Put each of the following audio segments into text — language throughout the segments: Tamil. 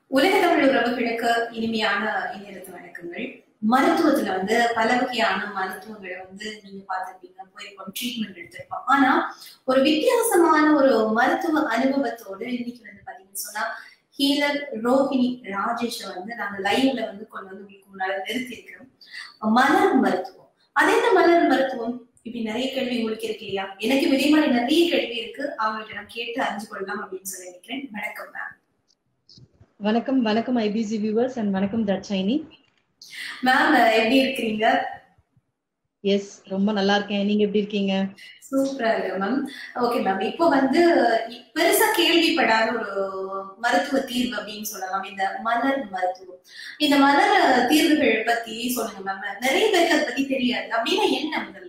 உலக தமிழ் உறவுகளுக்கு இனிமையான இந்நேரத்து வணக்கங்கள் மருத்துவத்துல வந்து பல வகையான மருத்துவங்களை வந்து நீங்க பார்த்திருப்பீங்க போயிருப்போம் ட்ரீட்மெண்ட் எடுத்திருப்போம் ஆனா ஒரு வித்தியாசமான ஒரு மருத்துவ அனுபவத்தோடு இன்னைக்கு வந்து பாத்தீங்கன்னு சொன்னா ஹீலர் ரோஹிணி ராஜேஷ வந்து நாங்க லைவ்ல வந்து கொண்டு வந்து உங்களுக்கு முன்னாடி நிறுத்தி இருக்கிறோம் மலர் மருத்துவம் அது என்ன மலர் மருத்துவம் இப்படி நிறைய கேள்வி உங்களுக்கு இருக்கு இல்லையா எனக்கு இதே மாதிரி நிறைய கேள்வி இருக்கு அவங்கள்ட்ட நான் கேட்டு அறிஞ்சு கொள்ளலாம் அப்படின்னு சொல்லி நினைக்கிறேன் வணக்கம் மேம் வணக்கம் வணக்கம் ஐபிசி வியூவர்ஸ் அண்ட் வணக்கம் தட்சைனி மேம் எப்படி இருக்கிறீங்க எஸ் ரொம்ப நல்லா இருக்கேன் நீங்க எப்படி இருக்கீங்க சூப்பரா இருக்கு மேம் ஓகே மேம் இப்போ வந்து இ- பெருசா கேள்விப்படாத ஒரு மருத்துவ தீர்வு அப்படின்னு சொல்லலாம் இந்த மலர் மருத்துவம் இந்த மலர் தீர்வுகள் பத்தி சொல்லுங்க மேம் நிறைய பேருக்கு அதை பத்தி தெரியாது அப்படின்னா என்ன முதல்ல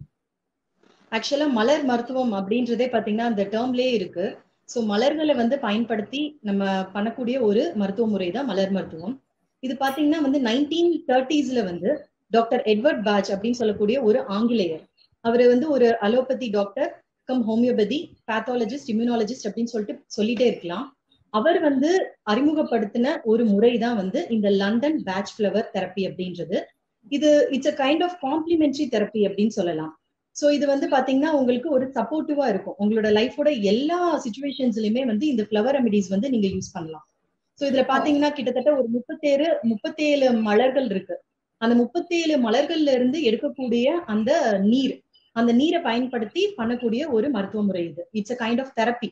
ஆக்சுவலா மலர் மருத்துவம் அப்படின்றதே பாத்தீங்கன்னா அந்த டேர்ம்லயே இருக்கு ஸோ மலர்களை வந்து பயன்படுத்தி நம்ம பண்ணக்கூடிய ஒரு மருத்துவ முறை தான் மலர் மருத்துவம் இது பாத்தீங்கன்னா வந்து நைன்டீன் தேர்ட்டிஸ்ல வந்து டாக்டர் எட்வர்ட் பாஜ் அப்படின்னு சொல்லக்கூடிய ஒரு ஆங்கிலேயர் அவர் வந்து ஒரு allopathy doctor cum homeopathy pathologist immunologist அப்படின்னு சொல்லிட்டு சொல்லிட்டே இருக்கலாம் அவர் வந்து அறிமுகப்படுத்தின ஒரு முறை தான் வந்து இந்த லண்டன் பேட்ச் ஃபிளவர் தெரப்பி அப்படின்றது இது it's a kind of complementary therapy அப்படின்னு சொல்லலாம் சோ இது வந்து பாத்தீங்கன்னா உங்களுக்கு ஒரு சப்போர்ட்டிவா இருக்கும் உங்களோட லைஃபோட எல்லா சுச்சுவேஷன்ஸ்லயுமே வந்து இந்த ஃபிளவர் ரெமிடிஸ் வந்து நீங்க யூஸ் பண்ணலாம் சோ இதுல பாத்தீங்கன்னா கிட்டத்தட்ட ஒரு முப்பத்தேழு முப்பத்தேழு மலர்கள் இருக்கு அந்த முப்பத்தேழு மலர்கள்ல இருந்து எடுக்கக்கூடிய அந்த நீர் அந்த நீரை பயன்படுத்தி பண்ணக்கூடிய ஒரு மருத்துவ முறை இது it's a kind of therapy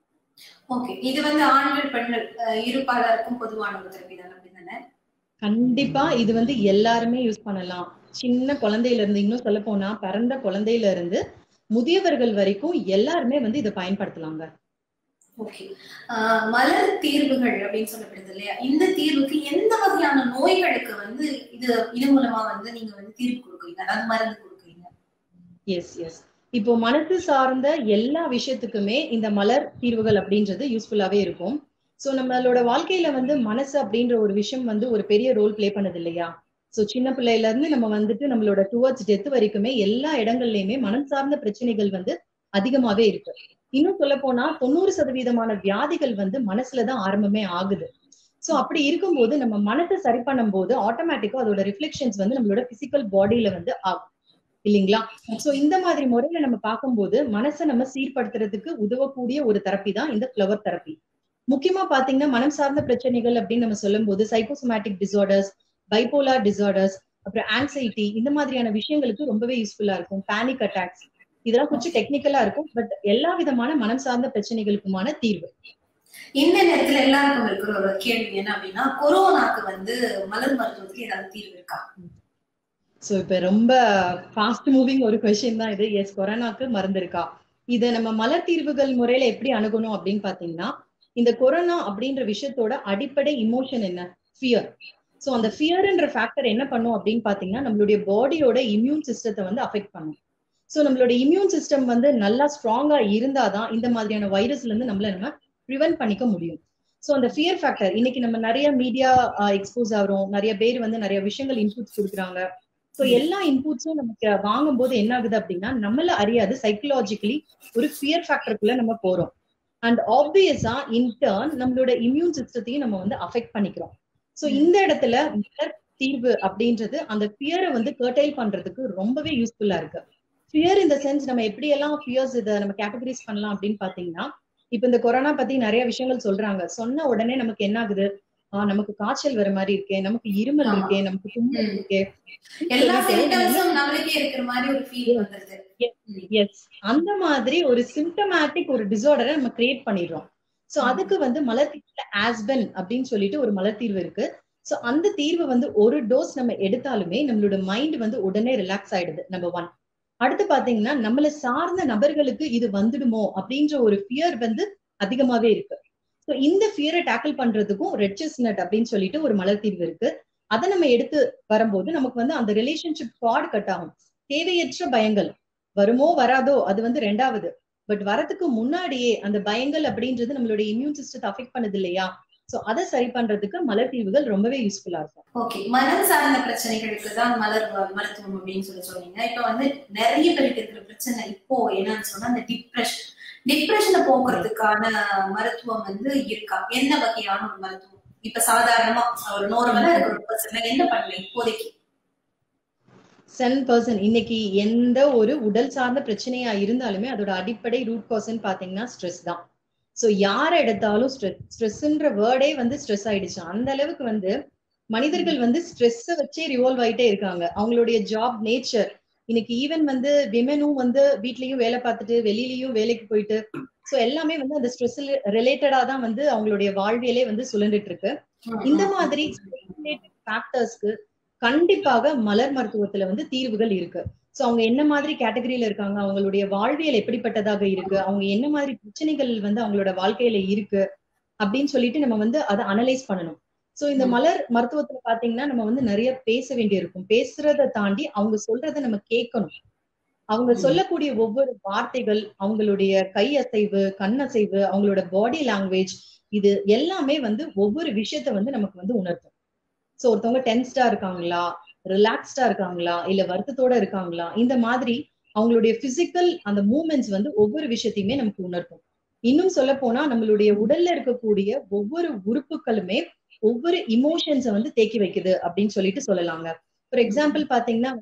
okay இது வந்து ஆண்கள் பெண்கள் அஹ், இரு பாலருக்கும் பொதுவான ஒரு தெரப்பி தான் அப்படிதானே கண்டிப்பா இது வந்து எல்லாருமே யூஸ் பண்ணலாம் சின்ன குழந்தையில இருந்து இன்னும் சொல்ல போனா பிறந்த குழந்தையில இருந்து முதியவர்கள் வரைக்கும் எல்லாருமே வந்து இதை பயன்படுத்தலாங்க ஓகே மலர் தீர்வுகள் அப்படின்னு சொல்லப்படுது இல்லையா இந்த தீர்வுக்கு எந்த வகையான நோய்களுக்கு வந்து இது இது மூலமா வந்து நீங்க வந்து தீர்வு கொடுக்குறீங்க அதாவது மருந்து கொடுக்குறீங்க எஸ் எஸ் இப்போ மனசு சார்ந்த எல்லா விஷயத்துக்குமே இந்த மலர் தீர்வுகள் அப்படின்றது யூஸ்ஃபுல்லாவே இருக்கும் சோ நம்மளோட வாழ்க்கையில வந்து மனசு அப்படின்ற ஒரு விஷயம் வந்து ஒரு பெரிய ரோல் ப்ளே பண்ணது இல்லையா சோ சின்ன பிள்ளையில இருந்து நம்ம வந்துட்டு நம்மளோட டுவர்ட்ஸ் டெத் வரைக்குமே எல்லா இடங்கள்லயுமே மனம் சார்ந்த பிரச்சனைகள் வந்து அதிகமாவே இருக்கு இன்னும் சொல்ல போனா தொண்ணூறு சதவீதமான வியாதிகள் வந்து மனசுலதான் ஆரம்பமே ஆகுது சோ அப்படி இருக்கும்போது நம்ம மனசை சரி பண்ணும்போது ஆட்டோமேட்டிக்கா அதோட ரிஃப்ளெக்ஷன்ஸ் வந்து நம்மளோட பிசிக்கல் பாடியில வந்து ஆகும் இல்லைங்களா சோ இந்த மாதிரி முறையில நம்ம பார்க்கும்போது மனசை நம்ம சீர்படுத்துறதுக்கு உதவக்கூடிய ஒரு தெரப்பி தான் இந்த ஃபிளவர் தெரப்பி முக்கியமா பாத்தீங்கன்னா மனம் சார்ந்த பிரச்சனைகள் அப்படின்னு நம்ம சொல்லும்போது சைக்கோசோமேட்டிக் டிசார்டர்ஸ் பைபோலார் டிசார்டர்ஸ் அப்புறம் ஆங்ஸைட்டி இந்த மாதிரியான விஷயங்களுக்கு ரொம்பவே யூஸ்ஃபுல்லா இருக்கும் பேனிக் அட்டாக்ஸ் இதெல்லாம் கொஞ்சம் டெக்னிக்கலா இருக்கும் பட் எல்லா விதமான மனம் சார்ந்த பிரச்சனைகளுக்குமான தீர்வு இந்த நேரத்துல எல்லாருக்கும் இருக்கிற ஒரு கேள்வி என்ன அப்படின்னா கொரோனாக்கு வந்து மலர் மருத்துவத்துக்கு ஏதாவது தீர்வு இருக்கா சோ இப்ப ரொம்ப ஃபாஸ்ட் மூவிங் ஒரு கொஸ்டின் தான் இது எஸ் கொரோனாக்கு மருந்து இருக்கா இதை நம்ம மலர் தீர்வுகள் முறையில எப்படி அணுகணும் அப்படின்னு பாத்தீங்கன்னா இந்த கொரோனா அப்படின்ற விஷயத்தோட அடிப்படை இமோஷன் என்ன ஃபியர் சோ அந்த ஃபியர்ன்ற ஃபேக்டர் என்ன பண்ணும் அப்படின்னு பாத்தீங்கன்னா நம்மளுடைய பாடியோட இம்யூன் சிஸ்டத்தை வந்து அஃபெக்ட் பண்ணும் சோ நம்மளோட இம்யூன் சிஸ்டம் வந்து நல்லா ஸ்ட்ராங்கா இருந்தாதான் இந்த மாதிரியான வைரஸ்ல இருந்து நம்மள நம்ம ப்ரிவென்ட் பண்ணிக்க முடியும் சோ அந்த ஃபியர் ஃபேக்டர் இன்னைக்கு நம்ம நிறைய மீடியா எக்ஸ்போஸ் ஆகிறோம் நிறைய பேர் வந்து நிறைய விஷயங்கள் இன்புட்ஸ் கொடுக்குறாங்க சோ எல்லா இன்புட்ஸும் நமக்கு வாங்கும்போது என்ன ஆகுது அப்படின்னா நம்மள அறியாது சைக்கலாஜிக்கலி ஒரு ஃபியர் ஃபேக்டருக்குள்ள நம்ம போறோம் அண்ட் ஆப்வியஸா இன்டர்ன் நம்மளோட இம்யூன் சிஸ்டத்தையும் நம்ம வந்து அஃபெக்ட் பண்ணிக்கிறோம் சோ இந்த இடத்துல மலர் தீர்வு அப்படின்றது அந்த ஃபியரை வந்து கர்டைல் பண்றதுக்கு ரொம்பவே யூஸ்ஃபுல்லா இருக்கு ஃபியர் இந்த சென்ஸ் நம்ம எப்படி எல்லாம் ஃபியர்ஸ் இதை நம்ம கேட்டகரைஸ் பண்ணலாம் அப்படின்னு பாத்தீங்கன்னா இப்ப இந்த கொரோனா பத்தி நிறைய விஷயங்கள் சொல்றாங்க சொன்ன உடனே நமக்கு என்ன ஆகுது ஆஹ் நமக்கு காய்ச்சல் வர மாதிரி இருக்கே நமக்கு இருமல் ஆமா. இருக்கே நமக்கு தும்மல் ம். இருக்கே எல்லா சொல்லிட்டு சிம்டம்ஸும் நம்மளுக்கே இருக்கிற மாதிரி ஒரு ஃபீல் வந்துருது எஸ் அந்த மாதிரி ஒரு சிம்டமேட்டிக் ஒரு டிசார்டரை நம்ம கிரியேட் பண்ணிடுறோம் சோ ம். அதுக்கு வந்து மலர் தீர்வுல ஆஸ்பென் அப்படின்னு சொல்லிட்டு ஒரு மலர் தீர்வு இருக்கு சோ அந்த தீர்வு வந்து ஒரு டோஸ் நம்ம எடுத்தாலுமே நம்மளோட மைண்ட் வந்து உடனே ரிலாக்ஸ் ஆயிடுது நம்பர் ஒன் அடுத்து பாத்தீங்கன்னா நம்மள சார்ந்த நபர்களுக்கு இது வந்துடுமோ அப்படின்ற ஒரு ஃபியர் வந்து அதிகமாவே இருக்கு சோ இந்த ஃபியரை டேக்கிள் பண்றதுக்கும் ரெட் நட் அப்படின்னு சொல்லிட்டு ஒரு மலர் தீர்வு இருக்கு அதை நம்ம எடுத்து வரும்போது நமக்கு வந்து அந்த ரிலேஷன்ஷிப் கார்டு கட் ஆகும் தேவையற்ற பயங்கள் வருமோ வராதோ அது வந்து ரெண்டாவது பட் வரதுக்கு முன்னாடியே அந்த பயங்கள் அப்படின்றது நம்மளுடைய இம்யூன் சிஸ்டத்தை அஃபெக்ட் பண்ணுது இல்லையா சோ அதை சரி பண்றதுக்கு மலர் தீர்வுகள் ரொம்பவே யூஸ்ஃபுல்லா இருக்கும் ஓகே மனம் சார்ந்த பிரச்சனைகளுக்கு தான் மலர் வ- மருத்துவம் அப்படின்னு சொல்லி சொன்னீங்க இப்ப வந்து நிறைய பேருக்கு இருக்கிற பிரச்சனை இப்போ என்னன்னு சொன்னா அந்த டிப்ரெஷன் டிப்ரெஷனை போக்குறதுக்கான மருத்துவம் வந்து இருக்கா என்ன வகையான ஒரு மருத்துவம் இப்ப சாதாரணமா ஒரு நார்மலா இருக்கிற ஒரு பர்சன் என்ன பண்ணலாம் இப்போதைக்கு சென் பர்சன் இன்னைக்கு எந்த ஒரு உடல் சார்ந்த பிரச்சனையா இருந்தாலுமே அதோட அடிப்படை ரூட் காஸ்ன்னு பாத்தீங்கன்னா ஸ்ட்ரெஸ் தான் சோ யார எடுத்தாலும் ஸ்ட்ரெஸ் ஸ்ட்ரெஸ்ன்ற வேர்டே வந்து ஸ்ட்ரெஸ் ஆயிடுச்சு அந்த அளவுக்கு வந்து மனிதர்கள் வந்து ஸ்ட்ரெஸ்ஸ வச்சே ரிவால்வ் ஆயிட்டே இருக்காங்க அவங்களுடைய ஜாப் நேச்சர் இன்னைக்கு ஈவன் வந்து விமெனும் வந்து வீட்லயும் வேலை பார்த்துட்டு வெளியிலயும் வேலைக்கு போயிட்டு சோ எல்லாமே வந்து அந்த ஸ்ட்ரெஸ் ரிலேட்டடா தான் வந்து அவங்களுடைய வாழ்வியலே வந்து சுழண்டுட்டு இருக்கு இந்த மாதிரி ஃபேக்டர்ஸ்க்கு கண்டிப்பாக மலர் மருத்துவத்துல வந்து தீர்வுகள் இருக்கு சோ அவங்க என்ன மாதிரி கேட்டகரியில இருக்காங்க அவங்களுடைய வாழ்வியல் எப்படிப்பட்டதாக இருக்கு அவங்க என்ன மாதிரி பிரச்சனைகள் வந்து அவங்களோட வாழ்க்கையில இருக்கு அப்படின்னு சொல்லிட்டு நம்ம வந்து அதை அனலைஸ் பண்ணணும் சோ இந்த மலர் மருத்துவத்துல பாத்தீங்கன்னா நம்ம வந்து நிறைய பேச வேண்டியிருக்கும் பேசுறத தாண்டி அவங்க சொல்றத நம்ம கேட்கணும் அவங்க சொல்லக்கூடிய ஒவ்வொரு வார்த்தைகள் அவங்களுடைய கை அசைவு கண்ணசைவு அவங்களோட பாடி லாங்குவேஜ் இது எல்லாமே வந்து ஒவ்வொரு விஷயத்த வந்து நமக்கு வந்து உணர்த்தும் சோ ஒருத்தவங்க டென்ஸ்டா இருக்காங்களா ரிலாக்ஸ்டா இருக்காங்களா இல்ல வருத்தத்தோட இருக்காங்களா இந்த மாதிரி அவங்களுடைய பிசிக்கல் அந்த மூமெண்ட்ஸ் வந்து ஒவ்வொரு விஷயத்தையுமே நமக்கு உணர்த்தும் இன்னும் சொல்ல போனா நம்மளுடைய உடல்ல இருக்கக்கூடிய ஒவ்வொரு உறுப்புகளுமே ஒவ்வொரு இமோஷன்ஸை வந்து தேக்கி வைக்குது அப்படின்னு சொல்லிட்டு சொல்லலாங்க ஃபார் எக்ஸாம்பிள் பாத்தீங்கன்னா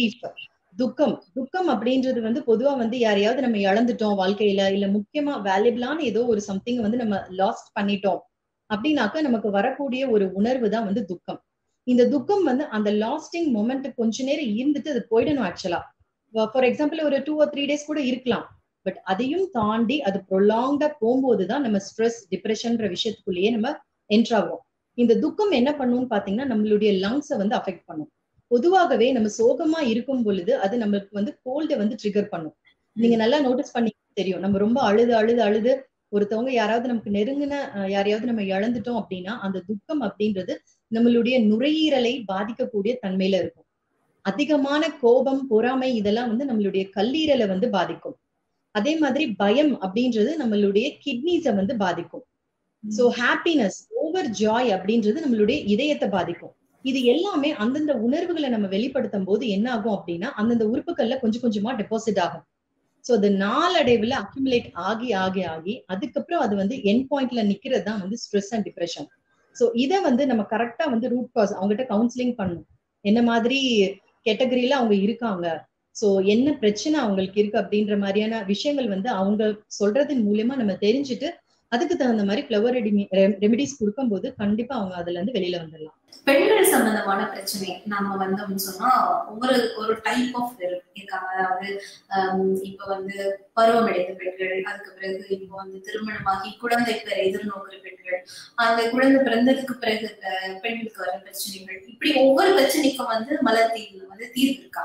துக்கம் துக்கம் அப்படின்றது வந்து பொதுவா வந்து யாரையாவது நம்ம இழந்துட்டோம் வாழ்க்கையில இல்ல முக்கியமா வேல்யூபிளான ஏதோ ஒரு சம்திங் வந்து நம்ம லாஸ்ட் பண்ணிட்டோம் அப்படின்னாக்க நமக்கு வரக்கூடிய ஒரு உணர்வு தான் வந்து துக்கம் இந்த துக்கம் வந்து அந்த லாஸ்டிங் மொமெண்ட் கொஞ்ச நேரம் இருந்துட்டு அது போயிடணும் ஆக்சுவலா ஃபார் எக்ஸாம்பிள் ஒரு டூ ஆர் த்ரீ டேஸ் கூட இருக்கலாம் பட் அதையும் தாண்டி அது ப்ரொலாங்டா போகும்போதுதான் நம்ம ஸ்ட்ரெஸ் டிப்ரெஷன்ற விஷயத்துக்குள்ளேயே நம்ம என்ட்ராகும் இந்த துக்கம் என்ன பண்ணும்னு பாத்தீங்கன்னா நம்மளுடைய லங்ஸை வந்து அஃபெக்ட் பண்ணும் பொதுவாகவே நம்ம சோகமா இருக்கும் பொழுது அது நம்மளுக்கு வந்து கோல்டை வந்து ட்ரிகர் பண்ணும் நீங்க நல்லா நோட்டீஸ் பண்ணி தெரியும் நம்ம ரொம்ப அழுது அழுது அழுது ஒருத்தவங்க யாராவது நமக்கு நெருங்கின யாரையாவது நம்ம இழந்துட்டோம் அப்படின்னா அந்த துக்கம் அப்படின்றது நம்மளுடைய நுரையீரலை பாதிக்கக்கூடிய தன்மையில இருக்கும் அதிகமான கோபம் பொறாமை இதெல்லாம் வந்து நம்மளுடைய கல்லீரலை வந்து பாதிக்கும் அதே மாதிரி பயம் அப்படின்றது நம்மளுடைய கிட்னிஸை வந்து பாதிக்கும் சோ ஹாப்பினஸ் ஓவர் ஜாய் அப்படின்றது நம்மளுடைய இதயத்தை பாதிக்கும் இது எல்லாமே அந்தந்த உணர்வுகளை நம்ம வெளிப்படுத்தும் போது என்ன ஆகும் அப்படின்னா அந்தந்த உறுப்புகள்ல கொஞ்சம் கொஞ்சமா டெபாசிட் ஆகும் சோ அது நாளடைவுல அக்யூமுலேட் ஆகி ஆகி ஆகி அதுக்கப்புறம் அது வந்து என் பாயிண்ட்ல நிக்கிறது தான் வந்து ஸ்ட்ரெஸ் அண்ட் டிப்ரெஷன் சோ இதை வந்து நம்ம கரெக்டா வந்து ரூட் காஸ் அவங்ககிட்ட கவுன்சிலிங் பண்ணணும் என்ன மாதிரி கேட்டகரியில அவங்க இருக்காங்க சோ என்ன பிரச்சனை அவங்களுக்கு இருக்கு அப்படின்ற மாதிரியான விஷயங்கள் வந்து அவங்க சொல்றதன் மூலியமா நம்ம தெரிஞ்சுட்டு அதுக்கு தகுந்த மாதிரி ஃபிளவர் ரெமிடிஸ் கொடுக்கும்போது கண்டிப்பா அவங்க அதுல இருந்து வெளியில வந்துடலாம் பெண்கள் சம்பந்தமான பிரச்சனை நம்ம வந்தோம்னு சொன்னா ஒவ்வொரு ஒரு டைப் ஆஃப் இருக்காங்க அதாவது இப்ப வந்து பருவமடைந்த பெண்கள் அதுக்கு பிறகு இப்போ வந்து திருமணமாகி குழந்தை பெற எதிர்நோக்குற பெண்கள் அந்த குழந்தை பிறந்ததுக்கு பிறகு பெண்களுக்கு வர பிரச்சனைகள் இப்படி ஒவ்வொரு பிரச்சனைக்கும் வந்து மலர் தீர்வு வந்து தீர்வு இருக்கா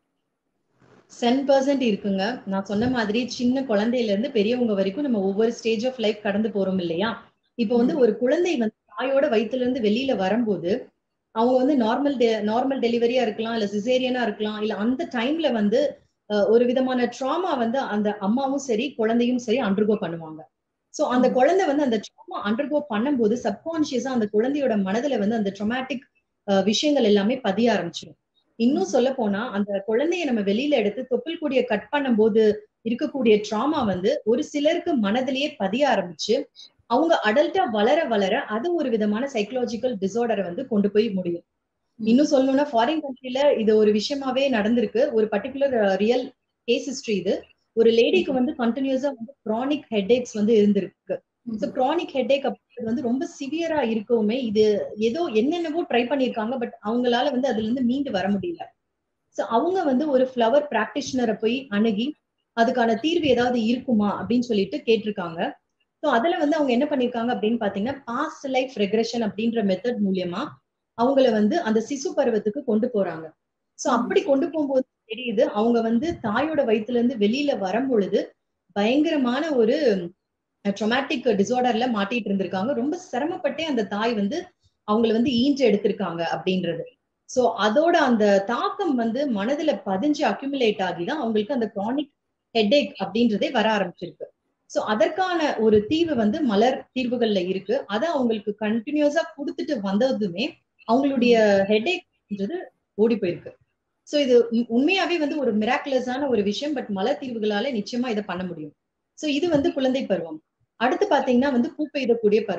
சென் பர்சன்ட் இருக்குங்க நான் சொன்ன மாதிரி சின்ன குழந்தையில இருந்து பெரியவங்க வரைக்கும் நம்ம ஒவ்வொரு ஸ்டேஜ் ஆஃப் லைஃப் கடந்து போறோம் இல்லையா இப்போ வந்து ஒரு குழந்தை வந்து தாயோட வயிற்றுல இருந்து வெளியில வரும்போது அவங்க வந்து நார்மல் நார்மல் டெலிவரியா இருக்கலாம் இல்ல சிசேரியனா இருக்கலாம் இல்ல அந்த டைம்ல வந்து ஒரு விதமான ட்ராமா வந்து அந்த அம்மாவும் சரி குழந்தையும் சரி அண்டர்கோ பண்ணுவாங்க சோ அந்த குழந்தை வந்து அந்த ட்ராமா அண்டர்கோ பண்ணும்போது சப்கான்சியஸா அந்த குழந்தையோட மனதுல வந்து அந்த ட்ரொமேட்டிக் விஷயங்கள் எல்லாமே பதிய ஆரம்பிச்சிடும் இன்னும் சொல்ல போனா அந்த குழந்தைய நம்ம வெளியில எடுத்து தொப்புள் கூடிய கட் பண்ணும்போது இருக்கக்கூடிய ட்ராமா வந்து ஒரு சிலருக்கு மனதிலேயே பதிய ஆரம்பிச்சு அவங்க அடல்ட்டா வளர வளர அது ஒரு விதமான சைக்கலாஜிக்கல் டிசார்டரை வந்து கொண்டு போய் முடியும் இன்னும் சொல்லணும்னா ஃபாரின் கண்ட்ரில இது ஒரு விஷயமாவே நடந்திருக்கு ஒரு பர்டிகுலர் ரியல் கேஸ் ஹிஸ்டரி இது ஒரு லேடிக்கு வந்து கண்டினியூஸா வந்து க்ரானிக் ஹெட்ஏக்ஸ் வந்து இருந்திருக்கு ஸோ க்ரானிக் ஹெட்ஏக் அப்படின்றது வந்து ரொம்ப சிவியரா இருக்கவுமே இது ஏதோ என்னென்னவோ ட்ரை பண்ணியிருக்காங்க பட் அவங்களால வந்து அதுல இருந்து மீண்டு வர முடியல ஸோ அவங்க வந்து ஒரு ஃப்ளவர் பிராக்டிஷனரை போய் அணுகி அதுக்கான தீர்வு ஏதாவது இருக்குமா அப்படின்னு சொல்லிட்டு கேட்டிருக்காங்க ஸோ அதுல வந்து அவங்க என்ன பண்ணிருக்காங்க அப்படின்னு பாத்தீங்கன்னா பாஸ்ட் லைஃப் ரெக்ரெஷன் அப்படின்ற மெத்தட் மூலியமா அவங்கள வந்து அந்த சிசு பருவத்துக்கு கொண்டு போறாங்க சோ அப்படி கொண்டு போகும்போது தெரியுது அவங்க வந்து தாயோட வயிற்றுல இருந்து வெளியில வரும் பொழுது பயங்கரமான ஒரு ட்ரொமேட்டிக் டிசார்டர்ல மாட்டிட்டு இருந்திருக்காங்க ரொம்ப சிரமப்பட்டே அந்த தாய் வந்து அவங்கள வந்து ஈன்று எடுத்திருக்காங்க அப்படின்றது சோ அதோட அந்த தாக்கம் வந்து மனதுல பதிஞ்சு அக்யூமுலேட் ஆகி தான் அவங்களுக்கு அந்த க்ரானிக் ஹெட்ஏக் அப்படின்றதே வர ஆரம்பிச்சிருக்கு சோ அதற்கான ஒரு தீர்வு வந்து மலர் தீர்வுகள்ல இருக்கு அதை அவங்களுக்கு கண்டினியூஸா கொடுத்துட்டு வந்ததுமே அவங்களுடைய ஹெட்ஏக்ன்றது ஓடி போயிருக்கு சோ இது உண்மையாவே வந்து ஒரு மிராக்குலஸான ஒரு விஷயம் பட் மலர் தீர்வுகளால நிச்சயமா இதை பண்ண முடியும் சோ இது வந்து குழந்தை பருவம் அடுத்து பாத்தீங்கன்னா வந்து பூ பெய்தக்கூடிய பருவம்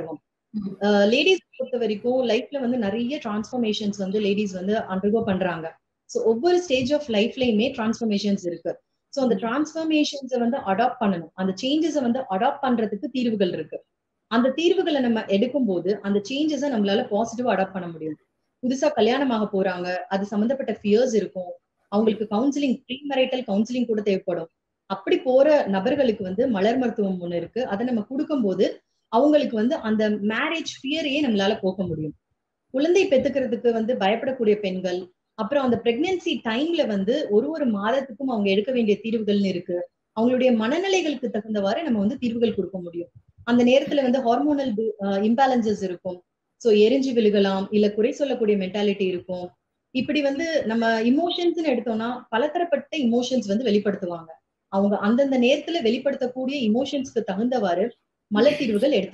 லேடிஸ் பொறுத்த வரைக்கும் லைஃப்ல வந்து நிறைய டிரான்ஸ்ஃபர்மேஷன்ஸ் வந்து லேடிஸ் வந்து அண்டர்கோ பண்றாங்க ஸோ ஒவ்வொரு ஸ்டேஜ் ஆஃப் லைஃப்லயுமே டிரான்ஸ்ஃபர்மேஷன்ஸ் இருக்கு ஸோ அந்த டிரான்ஸ்ஃபர்மேஷன்ஸை வந்து அடாப்ட் பண்ணணும் அந்த சேஞ்சஸை வந்து அடாப்ட் பண்றதுக்கு தீர்வுகள் இருக்கு அந்த தீர்வுகளை நம்ம எடுக்கும் போது அந்த சேஞ்சஸை நம்மளால பாசிட்டிவா அடாப்ட் பண்ண முடியும் புதுசா கல்யாணமாக போறாங்க அது சம்பந்தப்பட்ட ஃபியர்ஸ் இருக்கும் அவங்களுக்கு கவுன்சிலிங் ப்ரீ மரைட்டல் கவுன்சிலிங் கூட தேவைப்படும் அப்படி போற நபர்களுக்கு வந்து மலர் மருத்துவம் ஒண்ணு இருக்கு அதை நம்ம கொடுக்கும்போது அவங்களுக்கு வந்து அந்த மேரேஜ் ஃபியரையே நம்மளால போக்க முடியும் குழந்தை பெத்துக்கிறதுக்கு வந்து பயப்படக்கூடிய பெண்கள் அப்புறம் அந்த பிரெக்னன்சி டைம்ல வந்து ஒரு ஒரு மாதத்துக்கும் அவங்க எடுக்க வேண்டிய தீர்வுகள்னு இருக்கு அவங்களுடைய மனநிலைகளுக்கு தகுந்தவாறு நம்ம வந்து தீர்வுகள் கொடுக்க முடியும் அந்த நேரத்துல வந்து ஹார்மோனல் இம்பேலன்சஸ் இருக்கும் சோ எரிஞ்சு விழுகலாம் இல்ல குறை சொல்லக்கூடிய மென்டாலிட்டி இருக்கும் இப்படி வந்து நம்ம இமோஷன்ஸ்னு எடுத்தோம்னா பலதரப்பட்ட இமோஷன்ஸ் வந்து வெளிப்படுத்துவாங்க அவங்க அந்தந்த நேரத்துல வெளிப்படுத்தக்கூடிய இமோஷன்ஸ்க்கு தகுந்தவாறு மலர் தீர்வுகள் எடுத்து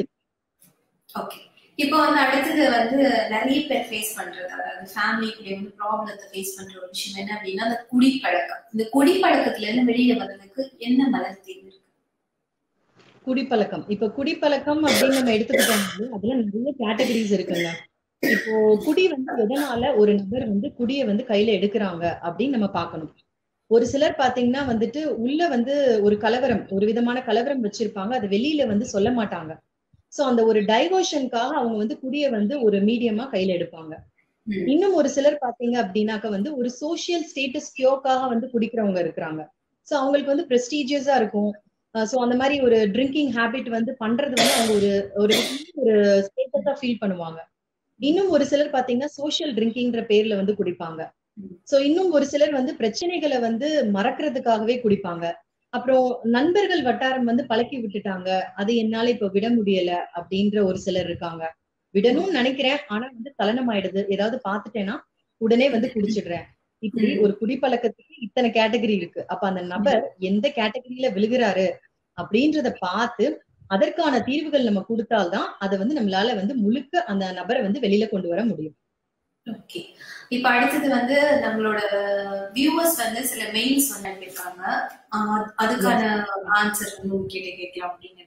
ஓகே இப்போ வந்து அடுத்தது வந்து நிறைய பேர் ஃபேஸ் பண்றது அதாவது ஃபேமிலிக்குள்ளே வந்து ப்ராப்ளத்தை ஃபேஸ் பண்ற ஒரு விஷயம் என்ன அப்படின்னா அந்த குடிப்பழக்கம் இந்த குடிப்பழக்கத்துல இருந்து வெளியில வர்றதுக்கு என்ன மலர் தீர்வு இருக்கு குடிப்பழக்கம் இப்ப குடிப்பழக்கம் அப்படின்னு நம்ம எடுத்துக்கிட்டோம்னா அதுல நிறைய கேட்டகரிஸ் இருக்குங்க இப்போ குடி வந்து எதனால ஒரு நபர் வந்து குடியை வந்து கையில எடுக்கிறாங்க அப்படின்னு நம்ம பார்க்கணும் ஒரு சிலர் பாத்தீங்கன்னா வந்துட்டு உள்ள வந்து ஒரு கலவரம் ஒரு விதமான கலவரம் வச்சிருப்பாங்க அது வெளியில வந்து சொல்ல மாட்டாங்க சோ அந்த ஒரு டைவர்ஷனுக்காக அவங்க வந்து குடிய வந்து ஒரு மீடியமா கையில எடுப்பாங்க இன்னும் ஒரு சிலர் பாத்தீங்க அப்படின்னாக்க வந்து ஒரு சோசியல் ஸ்டேட்டஸ் கியோக்காக வந்து குடிக்கிறவங்க இருக்கிறாங்க சோ அவங்களுக்கு வந்து பிரஸ்டீஜியஸா இருக்கும் சோ அந்த மாதிரி ஒரு ட்ரிங்கிங் ஹேபிட் வந்து பண்றது வந்து அவங்க ஒரு ஒரு ஒரு ஸ்டேட்டஸா ஃபீல் பண்ணுவாங்க இன்னும் ஒரு சிலர் பாத்தீங்கன்னா சோசியல் ட்ரிங்கிங்ன்ற பேர்ல வந்து குடிப்பாங்க சோ இன்னும் ஒரு சிலர் வந்து பிரச்சனைகளை வந்து மறக்கிறதுக்காகவே குடிப்பாங்க அப்புறம் நண்பர்கள் வட்டாரம் வந்து பழக்கி விட்டுட்டாங்க அது என்னால இப்ப விட முடியல அப்படின்ற ஒரு சிலர் இருக்காங்க விடணும்னு நினைக்கிறேன் ஆனா வந்து தலனம் ஆயிடுது ஏதாவது பாத்துட்டேன்னா உடனே வந்து குடிச்சிடுறேன் இப்படி ஒரு குடிப்பழக்கத்துக்கு இத்தனை கேட்டகரி இருக்கு அப்ப அந்த நபர் எந்த கேட்டகரியில விழுகிறாரு அப்படின்றத பார்த்து அதற்கான தீர்வுகள் நம்ம கொடுத்தால்தான் அதை வந்து நம்மளால வந்து முழுக்க அந்த நபரை வந்து வெளியில கொண்டு வர முடியும் ஓகே இப்ப அடுத்தது வந்து நம்மளோட வியூவர்ஸ் வந்து சில மெயில்ஸ் வந்து அனுப்பியிருக்காங்க அதுக்கான ஆன்சர் வந்து கேட்டு கேட்கலாம் அப்படின்னு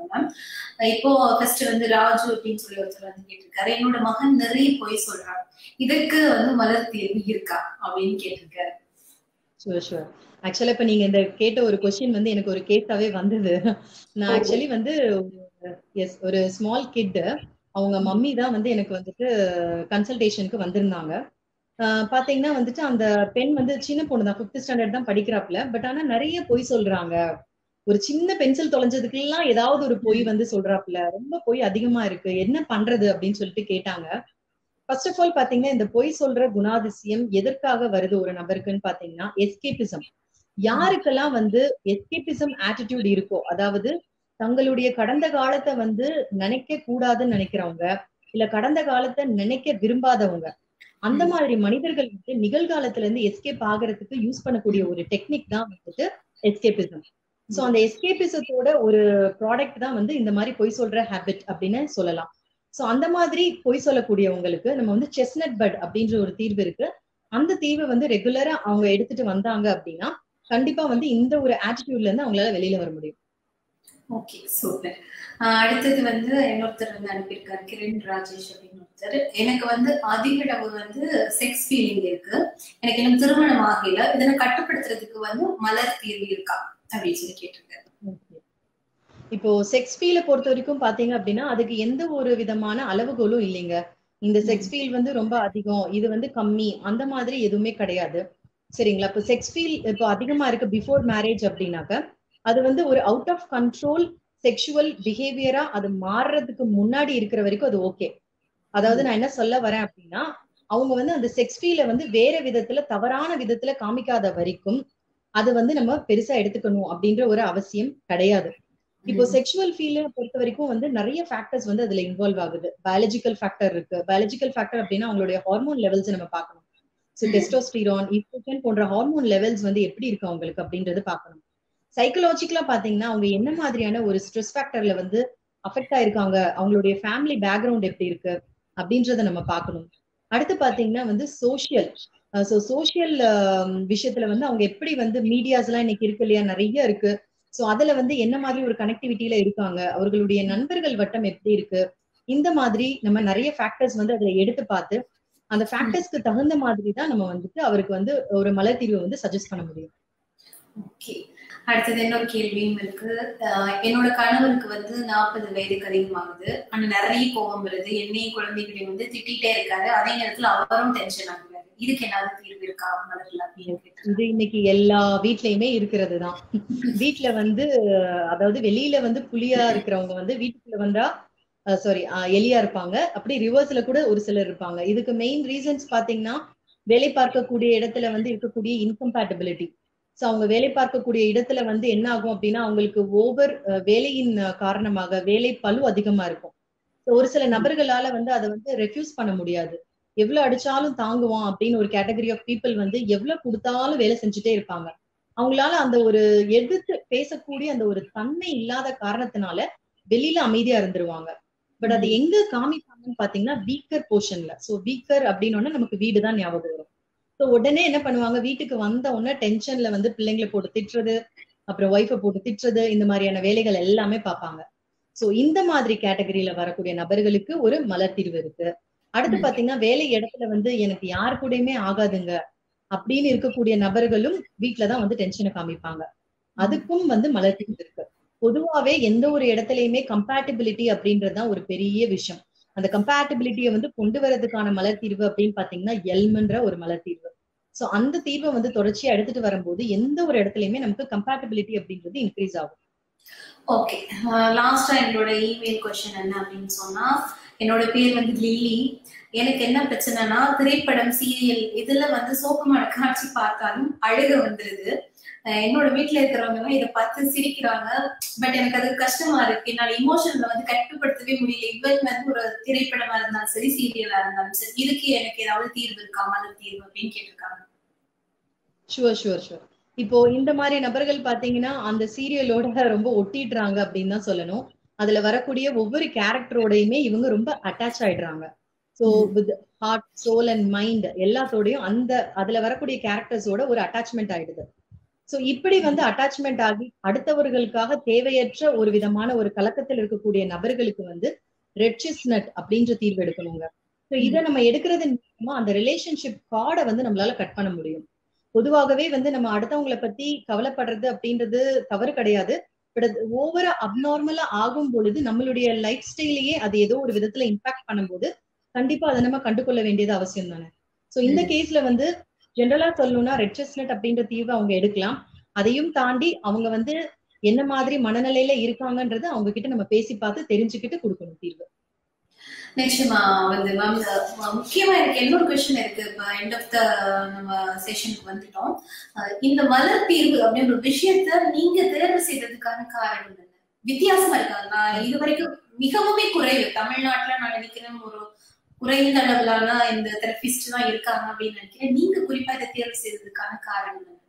இப்போ ஃபர்ஸ்ட் வந்து ராஜு அப்படின்னு சொல்லி ஒருத்தர் வந்து கேட்டிருக்காரு என்னோட மகன் நிறைய பொய் சொல்றான் இதற்கு வந்து மலர் தீர்வு இருக்கா அப்படின்னு கேட்டிருக்காரு ஷுவர் ஷுவர் ஆக்சுவலா இப்ப நீங்க இந்த கேட்ட ஒரு கொஸ்டின் வந்து எனக்கு ஒரு கேஸாவே வந்தது நான் ஆக்சுவலி வந்து எஸ் ஒரு ஸ்மால் கிட் அவங்க மம்மி தான் வந்து எனக்கு வந்துட்டு கன்சல்டேஷனுக்கு வந்திருந்தாங்க பாத்தீங்கன்னா வந்துட்டு அந்த பெண் வந்து சின்ன பொண்ணு தான் பிப்த் ஸ்டாண்டர்ட் தான் படிக்கிறாப்ல பட் ஆனா நிறைய பொய் சொல்றாங்க ஒரு சின்ன பென்சில் தொலைஞ்சதுக்கு எல்லாம் ஏதாவது ஒரு பொய் வந்து சொல்றாப்புல ரொம்ப பொய் அதிகமா இருக்கு என்ன பண்றது அப்படின்னு சொல்லிட்டு கேட்டாங்க ஃபர்ஸ்ட் ஆஃப் ஆல் பாத்தீங்கன்னா இந்த பொய் சொல்ற குணாதிசயம் எதற்காக வருது ஒரு நபருக்குன்னு பாத்தீங்கன்னா எஸ்கேபிசம் யாருக்கெல்லாம் வந்து எஸ்கேபிசம் ஆட்டிடியூட் இருக்கோ அதாவது தங்களுடைய கடந்த காலத்தை வந்து நினைக்க கூடாதுன்னு நினைக்கிறவங்க இல்ல கடந்த காலத்தை நினைக்க விரும்பாதவங்க அந்த மாதிரி மனிதர்கள் வந்து நிகழ்காலத்துல இருந்து எஸ்கேப் ஆகிறதுக்கு யூஸ் பண்ணக்கூடிய ஒரு டெக்னிக் தான் வந்துட்டு எஸ்கேபிசம் சோ அந்த எஸ்கேபிசத்தோட ஒரு ப்ராடக்ட் தான் வந்து இந்த மாதிரி பொய் சொல்ற ஹேபிட் அப்படின்னு சொல்லலாம் சோ அந்த மாதிரி பொய் சொல்லக்கூடியவங்களுக்கு நம்ம வந்து செஸ்னட் பட் அப்படின்ற ஒரு தீர்வு இருக்கு அந்த தீர்வை வந்து ரெகுலரா அவங்க எடுத்துட்டு வந்தாங்க அப்படின்னா கண்டிப்பா வந்து இந்த ஒரு ஆட்டிடியூட்ல இருந்து அவங்களால வெளியில வர முடியும் ஓகே சூப்பர் அடுத்தது வந்து இன்னொருத்தர் வந்து அனுப்பியிருக்காரு கிரண் ராஜேஷ் அப்படின்னு ஒருத்தர் எனக்கு வந்து அதிக அளவு வந்து செக்ஸ் ஃபீலிங் இருக்கு எனக்கு இன்னும் திருமணம் ஆகல இதனை கட்டுப்படுத்துறதுக்கு வந்து மலர் தீர்வு இருக்கா அப்படின்னு சொல்லி கேட்டிருக்காரு இப்போ செக்ஸ் ஃபீல பொறுத்த வரைக்கும் பாத்தீங்க அப்படின்னா அதுக்கு எந்த ஒரு விதமான அளவுகோலும் இல்லைங்க இந்த செக்ஸ் ஃபீல் வந்து ரொம்ப அதிகம் இது வந்து கம்மி அந்த மாதிரி எதுவுமே கிடையாது சரிங்களா இப்போ செக்ஸ் ஃபீல் இப்போ அதிகமா இருக்கு பிஃபோர் மேரேஜ் அப்படின்னாக்க அது வந்து ஒரு அவுட் ஆஃப் கண்ட்ரோல் செக்ஷுவல் பிஹேவியரா அது மாறுறதுக்கு முன்னாடி இருக்கிற வரைக்கும் அது ஓகே அதாவது நான் என்ன சொல்ல வரேன் அப்படின்னா அவங்க வந்து அந்த செக்ஸ் ஃபீல வந்து வேற விதத்துல தவறான விதத்துல காமிக்காத வரைக்கும் அது வந்து நம்ம பெருசா எடுத்துக்கணும் அப்படின்ற ஒரு அவசியம் கிடையாது இப்போ செக்ஷுவல் ஃபீல பொறுத்த வரைக்கும் வந்து நிறைய ஃபேக்டர்ஸ் வந்து அதுல இன்வால்வ் ஆகுது பயாலஜிக்கல் ஃபேக்டர் இருக்கு பயாலஜிக்கல் ஃபேக்டர் அப்படின்னா அவங்களுடைய ஹார்மோன் லெவல்ஸ் நம்ம பார்க்கணும் ஸோ டெஸ்டோஸ்டிரான் ஈஸ்ட்ரோஜன் போன்ற ஹார்மோன் லெவல்ஸ் வந்து எப்படி இருக்கு அவங்களுக்கு அப்படின்றது பார்க்கணும் சைக்கலாஜிக்கலா பாத்தீங்கன்னா அவங்க என்ன மாதிரியான ஒரு ஸ்ட்ரெஸ் ஃபேக்டர்ல வந்து அஃபெக்ட் ஆயிருக்காங்க அவங்களுடைய ஃபேமிலி பேக்ரவுண்ட் எப்படி இருக்கு அப்படின்றத நம்ம பார்க்கணும் அடுத்து பாத்தீங்கன்னா வந்து சோசியல் ஸோ சோசியல் விஷயத்துல வந்து அவங்க எப்படி வந்து மீடியாஸ் எல்லாம் இன்னைக்கு இருக்கு இல்லையா நிறைய இருக்கு ஸோ அதுல வந்து என்ன மாதிரி ஒரு கனெக்டிவிட்டியில இருக்காங்க அவர்களுடைய நண்பர்கள் வட்டம் எப்படி இருக்கு இந்த மாதிரி நம்ம நிறைய ஃபேக்டர்ஸ் வந்து அதுல எடுத்து பார்த்து அந்த ஃபேக்டர்ஸ்க்கு தகுந்த மாதிரி தான் நம்ம வந்துட்டு அவருக்கு வந்து ஒரு மலர் தீர்வை வந்து சஜஸ்ட் பண்ண முடியும் ஓகே அடுத்தது இன்னொரு கேள்வியும் இருக்கு அஹ் என்னோட கணவருக்கு வந்து நாற்பது வயதுக்கு அதிகமாகுது ஆனா நிறைய கோபம் வருது என்னையும் குழந்தைகளையும் வந்து திட்டிகிட்டே இருக்காரு அதே நேரத்துல அவரும் டென்ஷன் ஆகுறாரு இதுக்கு ஏதாவது தீர்வு இருக்கா மலர்ல அப்படின்னு கேட்டிருக்காரு. இது இன்னைக்கு எல்லா வீட்லயுமே இருக்கிறது தான் வீட்ல வந்து அதாவது வெளியில வந்து புலியா இருக்கிறவங்க வந்து வீட்டுக்குள்ள வந்தா சாரி எலியா இருப்பாங்க அப்படி ரிவர்ஸ்ல கூட ஒரு சிலர் இருப்பாங்க இதுக்கு மெயின் ரீசன்ஸ் பாத்தீங்கன்னா வேலை பார்க்கக்கூடிய இடத்துல வந்து இருக்கக்கூடிய இன்கம்பேட்டபிலிட்டி சோ அவங்க வேலை பார்க்கக்கூடிய இடத்துல வந்து என்ன ஆகும் அப்படின்னா அவங்களுக்கு ஓவர் வேலையின் அஹ், காரணமாக வேலை பளு அதிகமா இருக்கும் So, ஒரு சில நபர்களால வந்து அதை வந்து ரெஃப்யூஸ் பண்ண முடியாது எவ்வளவு அடிச்சாலும் தாங்குவான் அப்படின்னு ஒரு கேட்டகரி ஆஃப் பீப்புள் வந்து எவ்வளவு கொடுத்தாலும் வேலை செஞ்சுட்டே இருப்பாங்க அவங்களால அந்த ஒரு எதிர்த்து பேசக்கூடிய அந்த ஒரு தன்மை இல்லாத காரணத்தினால வெளியில அமைதியா இருந்துருவாங்க பட் அது எங்க காமிப்பாங்கன்னு பாத்தீங்கன்னா வீக்கர் போர்ஷன்ல சோ வீக்கர் அப்படின்னோடனே நமக்கு வீடு தான் ஞாபகம் வரும் சோ உடனே என்ன பண்ணுவாங்க வீட்டுக்கு வந்த உடனே டென்ஷன்ல வந்து பிள்ளைங்களை போட்டு திட்டுறது அப்புறம் ஒய்ஃபை போட்டு திட்டுறது இந்த மாதிரியான வேலைகள் எல்லாமே பார்ப்பாங்க சோ இந்த மாதிரி கேட்டகரியில வரக்கூடிய நபர்களுக்கு ஒரு மலர் தீர்வு இருக்கு அடுத்து ம். பாத்தீங்கன்னா வேலை இடத்துல வந்து எனக்கு யாரு கூடயுமே ஆகாதுங்க அப்படின்னு இருக்கக்கூடிய நபர்களும் வீட்டுலதான் வந்து டென்ஷனை காமிப்பாங்க அதுக்கும் வந்து மலர் தீர்வு இருக்கு பொதுவாவே எந்த ஒரு இடத்துலயுமே கம்பேட்டபிலிட்டி அப்படின்றதுதான் ஒரு பெரிய விஷயம் அந்த கம்பேட்டபிலிட்டியை வந்து கொண்டு வரதுக்கான மலர் தீர்வு அப்படின்னு பாத்தீங்கன்னா எல்ம்ன்ற ஒரு மலர் தீர்வு சோ அந்த தீர்வை வந்து தொடர்ச்சியா எடுத்துட்டு வரும்போது எந்த ஒரு இடத்துலயுமே நமக்கு கம்பேட்டபிலிட்டி அப்படின்றது இன்க்ரீஸ் ஆகும் ஓகே லாஸ்டா என்னோட இமெயில் கொஸ்டின் என்ன அப்படின்னு சொன்னா என்னோட பேர் வந்து லில்லி எனக்கு என்ன பிரச்சனைனா திரைப்படம் சீரியல் இதுல வந்து சோகமான காட்சி பார்த்தாலும் அழுக வந்துருது அஹ் என்னோட வீட்ல இருக்கிறவங்க எல்லாம் இதை பார்த்து சிரிக்கிறாங்க பட் எனக்கு அது கஷ்டமா இருக்கு என்னால இமோஷன்ல வந்து கட்டுப்படுத்தவே முடியல இவன் வந்து ஒரு திரைப்படமா இருந்தாலும் சரி சீரியலா இருந்தாலும் சரி இதுக்கு எனக்கு ஏதாவது தீர்வு இருக்கா மலர் தீர்வு அப்படின்னு கேட்டிருக்காங்க ஷுவர் ஷுவர் ஷுவர் இப்போ இந்த மாதிரி நபர்கள் பாத்தீங்கன்னா அந்த சீரியலோட ரொம்ப ஒட்டிடுறாங்க அப்படின்னு தான் சொல்லணும் அதுல வரக்கூடிய ஒவ்வொரு கேரக்டரோடையுமே இவங்க ரொம்ப அட்டாச் ஆயிடுறாங்க so with heart soul and mind எல்லாத்தோடையும் அந்த அதுல வரக்கூடிய கேரக்டர்ஸோட ஒரு அட்டாச்மெண்ட் ஆயிடுது சோ இப்படி வந்து அட்டாச்மெண்ட் ஆகி அடுத்தவர்களுக்காக தேவையற்ற ஒரு விதமான ஒரு கலக்கத்தில் இருக்கக்கூடிய நபர்களுக்கு வந்து ரெட்சிஸ் நட் அப்படின்ற தீர்வு எடுக்கணுங்க சோ இதை நம்ம எடுக்கிறது மூலமா அந்த ரிலேஷன்ஷிப் கார்டை வந்து நம்மளால கட் பண்ண முடியும் பொதுவாகவே வந்து நம்ம அடுத்தவங்களை பத்தி கவலைப்படுறது அப்படின்றது தவறு கிடையாது பட் அது ஓவரா அப்நார்மலா ஆகும் பொழுது நம்மளுடைய லைஃப் ஸ்டைலையே அது ஏதோ ஒரு விதத்துல இம்பாக்ட் பண்ணும்போது கண்டிப்பா அதை நம்ம கண்டுகொள்ள வேண்டியது அவசியம் தானே சோ இந்த கேஸ்ல வந்து ஜென்ரலா சொல்லணும்னா ரெட் செஸ்னட் அப்படின்ற தீர்வை அவங்க எடுக்கலாம் அதையும் தாண்டி அவங்க வந்து என்ன மாதிரி மனநிலையில இருக்காங்கன்றது அவங்க கிட்ட நம்ம பேசி பார்த்து தெரிஞ்சுக்கிட்டு கொடுக்கணும் தீர்வு நிச்சயமா வந்து மேம் முக்கியமா எனக்கு இன்னொரு கொஸ்டின் இருக்கு இப்ப எண்ட் ஆஃப் த நம்ம செஷனுக்கு வந்துட்டோம் அஹ் இந்த மலர் தீர்வு அப்படின்ற ஒரு விஷயத்த நீங்க தேர்வு செய்ததுக்கான காரணம் என்ன வித்தியாசமா இருக்கா நான் இது வரைக்கும் மிகவுமே குறைவு தமிழ்நாட்டுல நான் நினைக்கிறேன் ஒரு குறைந்த அளவிலான இந்த தெரபிஸ்ட் தான் இருக்காங்க அப்படின்னு நினைக்கிறேன் நீங்க குறிப்பா இதை தேர்வு செய்ததுக்கான காரணம் என்ன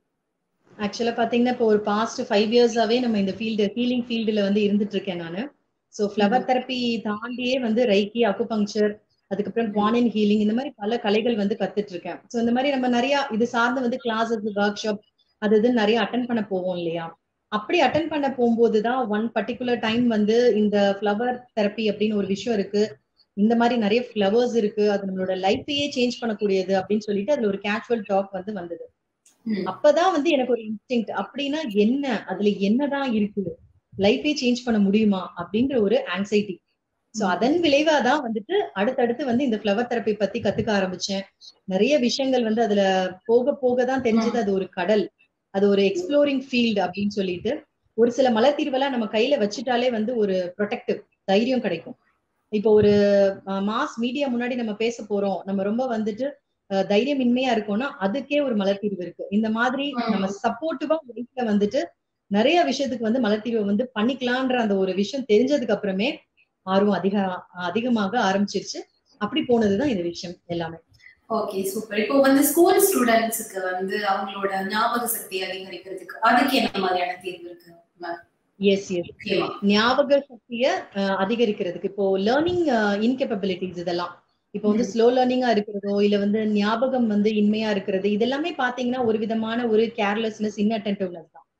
ஆக்சுவலா பாத்தீங்கன்னா இப்போ ஒரு பாஸ்ட் ஃபைவ் இயர்ஸாவே நம்ம இந்த ஃபீல்டு ஹீலிங் ஃபீல்டுல வந்து இருந்துட்டு இருக்கேன் நானு ஸோ ஃப்ளவர் தெரப்பி தாண்டியே வந்து ரைக்கி அக்குபங்க்சர் அதுக்கப்புறம் குவானின் ஹீலிங் இந்த மாதிரி பல கலைகள் வந்து கத்துட்டு இருக்கேன் ஸோ இந்த மாதிரி நம்ம நிறைய இது சார்ந்து வந்து கிளாஸஸ் ஒர்க் ஷாப் அது இது நிறைய அட்டன் பண்ண போவோம் இல்லையா அப்படி அட்டன் பண்ண போகும்போது தான் ஒன் பர்டிகுலர் டைம் வந்து இந்த ஃப்ளவர் தெரப்பி அப்படின்னு ஒரு விஷயம் இருக்கு இந்த மாதிரி நிறைய ஃப்ளவர்ஸ் இருக்கு அது நம்மளோட லைஃபையே சேஞ்ச் பண்ணக்கூடியது அப்படின்னு சொல்லிட்டு அதுல ஒரு கேஷுவல் டாக் வந்து வந்தது ம். அப்பதான் வந்து எனக்கு ஒரு இன்ஸ்டிங் அப்படின்னா என்ன அதுல என்னதான் இருக்கு லைஃபே சேஞ்ச் பண்ண முடியுமா அப்படின்ற ஒரு ஆங்ஸைட்டி சோ அதன் விளைவாதான் வந்துட்டு அடுத்தடுத்து வந்து இந்த ஃப்ளவர் தெரப்பி பத்தி கத்துக்க ஆரம்பிச்சேன் நிறைய விஷயங்கள் வந்து அதுல போக போக தான் தெரிஞ்சது அது ஒரு கடல் அது ஒரு எக்ஸ்ப்ளோரிங் ஃபீல்டு அப்படின்னு சொல்லிட்டு ஒரு சில மலர் தீர்வெல்லாம் நம்ம கையில வச்சுட்டாலே வந்து ஒரு ப்ரொடெக்டிவ் தைரியம் கிடைக்கும் இப்போ ஒரு மாஸ் மீடியா முன்னாடி நம்ம பேச போறோம் நம்ம ரொம்ப வந்துட்டு அஹ், தைரியமின்மையா இருக்கோம்னா அதுக்கே ஒரு மலர் தீர்வு இருக்கு இந்த மாதிரி நம்ம சப்போர்ட்டிவா லைஃப்ல வந்துட்டு நிறைய விஷயத்துக்கு வந்து மலர் தீர்வை வந்து பண்ணிக்கலான்ற அந்த ஒரு விஷயம் தெரிஞ்சதுக்கு அப்புறமே ஆர்வம் அதிக அதிகமாக ஆரம்பிச்சிருச்சு அப்படி போனதுதான் இந்த விஷயம் எல்லாமே ஓகே சூப்பர் இப்போ வந்து ஸ்கூல் ஸ்டூடெண்ட்ஸுக்கு வந்து அவங்களோட ஞாபக சக்தி அதிகரிக்கிறதுக்கு அதுக்கு என்ன மாதிரியான தீர்வு இருக்கு ma'am? எஸ் எஸ் முக்கியமா ஞாபக சக்திய அஹ், அதிகரிக்கிறதுக்கு இப்போ லேர்னிங் இன்கேப்பபிலிட்டிஸ் இதெல்லாம் இப்போ வந்து ஸ்லோ லேர்னிங்கா இருக்கிறதோ இல்ல வந்து ஞாபகம் வந்து இன்மையா இருக்கிறது இதெல்லாமே பாத்தீங்கன்னா ஒரு விதமான ஒரு கேர்லெஸ்னஸ் இன்அட்டென்டிவ்னஸ் தான்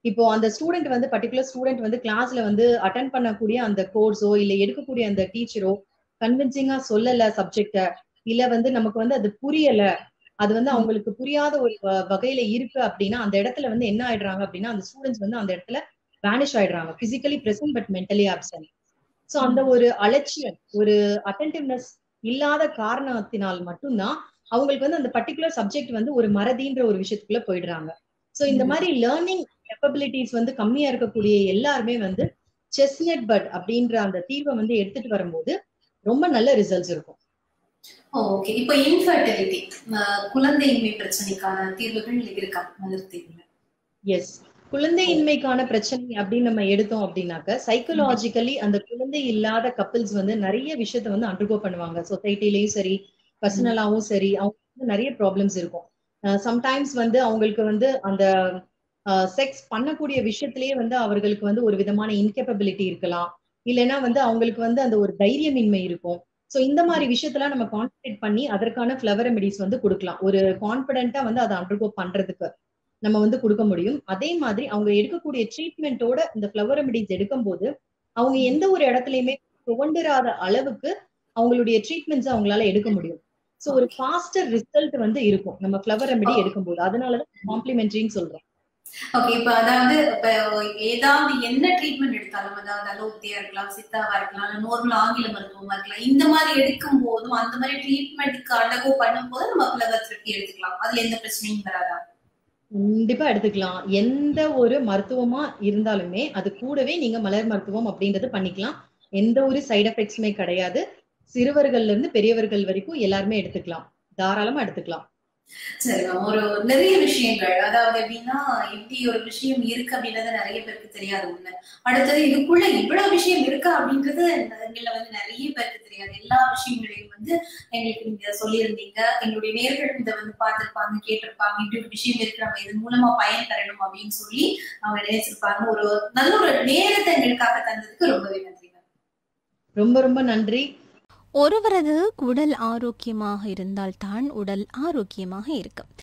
இப்போ அந்த ஸ்டூடெண்ட் வந்து பர்டிகுலர் ஸ்டூடெண்ட் வந்து கிளாஸ்ல வந்து அட்டன் பண்ணக்கூடிய அந்த கோர்ஸோ இல்ல எடுக்கக்கூடிய அந்த டீச்சரோ கன்வின்சிங்கா சொல்லல சப்ஜெக்ட இல்ல வந்து நமக்கு வந்து அது புரியல அது வந்து அவங்களுக்கு புரியாத ஒரு வ- வகையில இருக்கு அப்படின்னா அந்த இடத்துல வந்து என்ன ஆயிடுறாங்க அப்படின்னா அந்த ஸ்டூடெண்ட்ஸ் வந்து அந்த இடத்துல வேனிஷ் ஆயிடுறாங்க physically present but mentally absent so அந்த ஒரு அலட்சியம் ஒரு அட்டன்டிவ்னஸ் இல்லாத காரணத்தினால் மட்டும்தான் அவங்களுக்கு வந்து அந்த பர்டிகுலர் சப்ஜெக்ட் வந்து ஒரு மறதின்ற ஒரு விஷயத்துக்குள்ள போயிடுறாங்க சோ இந்த ம். மாதிரி லேர்னிங் கேப்பபிலிட்டிஸ் வந்து கம்மியா இருக்கக்கூடிய எல்லாருமே வந்து செஸ்நெட் பட் அப்படின்ற அந்த தீர்வை வந்து எடுத்துட்டு வரும்போது ரொம்ப நல்ல ரிசல்ட்ஸ் இருக்கும் ஓகே இப்போ இன்ஃபர்டிலிட்டி குழந்தையின்மை பிரச்சனைக்கான தீர்வுகள் இருக்கா மலர் தீர்வுல எஸ் குழந்தையின்மைக்கான பிரச்சனை அப்படின்னு நம்ம எடுத்தோம் அப்படின்னாக்க சைக்கலாஜிக்கலி அந்த குழந்தை இல்லாத கப்பிள்ஸ் வந்து நிறைய விஷயத்த வந்து அண்டர்கோ பண்ணுவாங்க சொசைட்டிலயும் சரி பர்சனலாவும் சரி அவங்க வந்து நிறைய ப்ராப்ளம்ஸ் இருக்கும் சம்டைம்ஸ் வந்து அவங்களுக்கு வந்து அந்த செக்ஸ் பண்ணக்கூடிய விஷயத்திலேயே வந்து அவர்களுக்கு வந்து ஒரு விதமான இன்கேப்பபிலிட்டி இருக்கலாம் இல்லைன்னா வந்து அவங்களுக்கு வந்து அந்த ஒரு தைரியமின்மை இருக்கும் சோ இந்த மாதிரி விஷயத்தெல்லாம் நம்ம கான்சென்ட்ரேட் பண்ணி அதற்கான ஃபிளவர் ரெமெடிஸ் வந்து கொடுக்கலாம் ஒரு கான்பிடென்ட்டா வந்து அதை அண்டர்கோ பண்றதுக்கு நம்ம வந்து கொடுக்க முடியும் அதே மாதிரி அவங்க எடுக்கக்கூடிய ட்ரீட்மெண்ட்டோட இந்த ஃபிளவர் ரெமெடிஸ் எடுக்கும்போது அவங்க எந்த ஒரு இடத்துலயுமே துவண்டுறாத அளவுக்கு அவங்களுடைய ட்ரீட்மெண்ட்ஸ் அவங்களால எடுக்க முடியும் சோ ஒரு ஃபாஸ்டர் ரிசல்ட் வந்து இருக்கும் நம்ம ஃபிளவர் ரெமெடி எடுக்கும்போது அதனாலதான் காம்ப்ளிமெண்ட்ரின்னு சொல்றோம் ஓகே இப்ப அதாவது இப்ப ஏதாவது என்ன ட்ரீட்மெண்ட் எடுத்தாலும் அதாவது அலோபதியா இருக்கலாம் சித்தாவா இருக்கலாம் நார்மல் ஆங்கில மருத்துவமா இருக்கலாம் இந்த மாதிரி எடுக்கும் போதும் அந்த மாதிரி ட்ரீட்மெண்ட்க்கு அண்டகோ பண்ணும் போது நம்ம பிளவர் தெரப்பி எடுத்துக்கலாம் அதுல எந்த பிரச்சனையும் வராதா கண்டிப்பா எடுத்துக்கலாம் எந்த ஒரு மருத்துவமா இருந்தாலுமே அது கூடவே நீங்க மலர் மருத்துவம் அப்படின்றது பண்ணிக்கலாம் எந்த ஒரு சைடு எஃபெக்ட்ஸுமே கிடையாது சிறுவர்கள்ல இருந்து பெரியவர்கள் வரைக்கும் எல்லாருமே எடுத்துக்கலாம் தாராளமா எடுத்துக்கலாம் சரி மேம் ஒரு நிறைய விஷயங்கள் அதாவது எப்படின்னா இப்படி ஒரு விஷயம் இருக்கு அப்படின்றது நிறைய பேருக்கு தெரியாது ஒண்ணு அடுத்தது இதுக்குள்ள இவ்வளவு விஷயம் இருக்கா அப்படின்றது எங்கள வந்து நிறைய பேருக்கு தெரியாது எல்லா விஷயங்களையும் வந்து எங்களுக்கு நீங்க சொல்லியிருந்தீங்க எங்களுடைய நேர்கள் இதை வந்து பார்த்திருப்பாங்க கேட்டிருப்பாங்க இப்படி ஒரு விஷயம் இருக்கு நம்ம இதன் மூலமா பயன் பெறணும் அப்படின்னு சொல்லி அவங்க நினைச்சிருப்பாங்க ஒரு நல்ல ஒரு நேரத்தை எங்களுக்காக தந்ததுக்கு ரொம்பவே நன்றி மேம் ரொம்ப ரொம்ப நன்றி ஒருவரது உடல் ஆரோக்கியமாக இருந்தால்தான் உடல் ஆரோக்கியமாக இருக்கும்